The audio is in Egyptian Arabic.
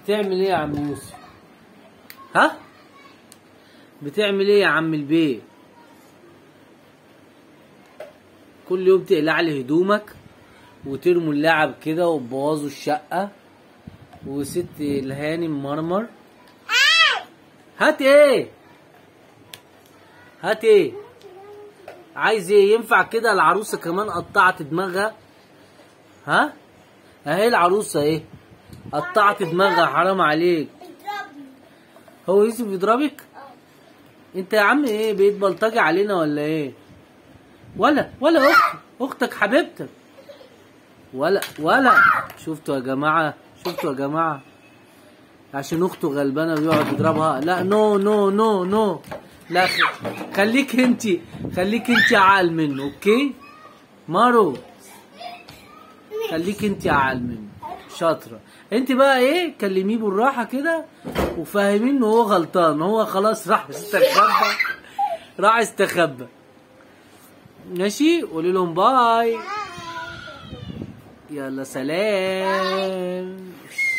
بتعمل ايه يا عم يوسف ها بتعمل ايه يا عم البيه كل يوم تقلع لي هدومك وترموا اللعب كده وتبوظوا الشقة وست الهانم مرمر هات ايه هات ايه عايز ايه ينفع كده العروسة كمان قطعت دماغها ها اهي العروسة ايه قطعت دماغها حرام عليك اضربني هو يوسف يضربك انت يا عم ايه بقيت بلطجي علينا ولا ايه ولا ولا اخت اختك حبيبتك ولا ولا شفتوا يا جماعه شفتوا يا جماعه عشان اخته غلبانه بيقعد يضربها لا نو نو نو نو لا خ- خليك انت خليك انت عال منه اوكي مارو خليك انت عال منه شاطره انت بقى ايه كلميه بالراحه كده وفهميه ان هو غلطان هو خلاص راح استخبى راح استخبى ماشي قولي لهم باي يلا سلام